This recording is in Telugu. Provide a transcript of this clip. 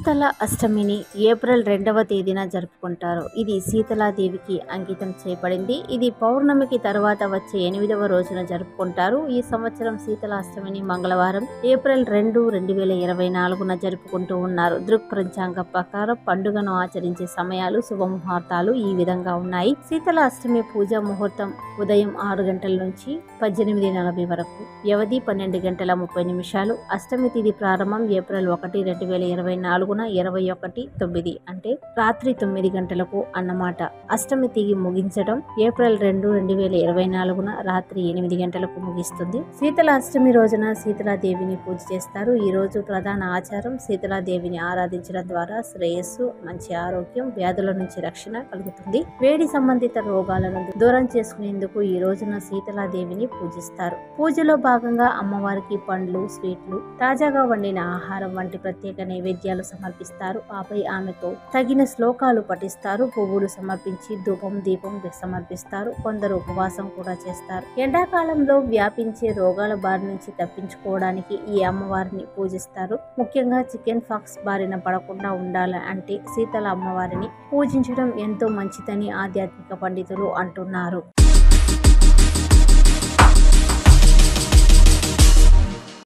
శీతల అష్టమిని ఏప్రిల్ రెండవ తేదీన జరుపుకుంటారు ఇది శీతలాదేవికి అంకితం చేయబడింది ఇది పౌర్ణమికి తర్వాత వచ్చే ఎనిమిదవ రోజున జరుపుకుంటారు ఈ సంవత్సరం శీతల అష్టమిని మంగళవారం ఏప్రిల్ రెండు రెండు వేల ఇరవై నాలుగున జరుపుకుంటూ ఉన్నారు దృక్ పంచాంగ ప్రకారం పండుగను ఆచరించే సమయాలు శుభముహూర్తాలు ఈ విధంగా ఉన్నాయి శీతల అష్టమి పూజ ముహూర్తం ఉదయం ఆరు గంటల నుంచి పద్దెనిమిది నలభై వరకు వ్యవధి పన్నెండు గంటల ముప్పై నిమిషాలు అష్టమి తిథి ప్రారంభం ఏప్రిల్ ఒకటి రెండు వేల ఇరవై నాలుగున ఇరవై ఒకటి తొమ్మిది అంటే రాత్రి తొమ్మిది గంటలకు అన్నమాట అష్టమి తిథి ముగించడం ఏప్రిల్ రెండు రెండు వేల ఇరవై నాలుగున రాత్రి ఎనిమిది గంటలకు ముగిస్తుంది శీతల అష్టమి రోజున శీతలాదేవిని పూజ చేస్తారు ఈ రోజు ప్రధాన ఆచారం శీతలాదేవిని ఆరాధించడం ద్వారా శ్రేయస్సు మంచి ఆరోగ్యం వ్యాధుల నుంచి రక్షణ కలుగుతుంది వేడి సంబంధిత రోగాలను దూరం చేసుకునేందుకు ఈ రోజున శీతలాదేవిని పూజిస్తారు పూజలో భాగంగా అమ్మవారికి పండ్లు స్వీట్లు తాజాగా వండిన ఆహారం వంటి ప్రత్యేక నైవేద్యాలు సమర్పిస్తారు ఆపై ఆమెకు తగిన శ్లోకాలు పఠిస్తారు పువ్వులు సమర్పించి ధూపం దీపం సమర్పిస్తారు కొందరు ఉపవాసం కూడా చేస్తారు ఎండాకాలంలో వ్యాపించే రోగాల బారి నుంచి తప్పించుకోవడానికి ఈ అమ్మవారిని పూజిస్తారు ముఖ్యంగా చికెన్ ఫాక్స్ బారిన పడకుండా ఉండాలి అంటే శీతల అమ్మవారిని పూజించడం ఎంతో మంచిదని ఆధ్యాత్మిక పండితులు అంటున్నారు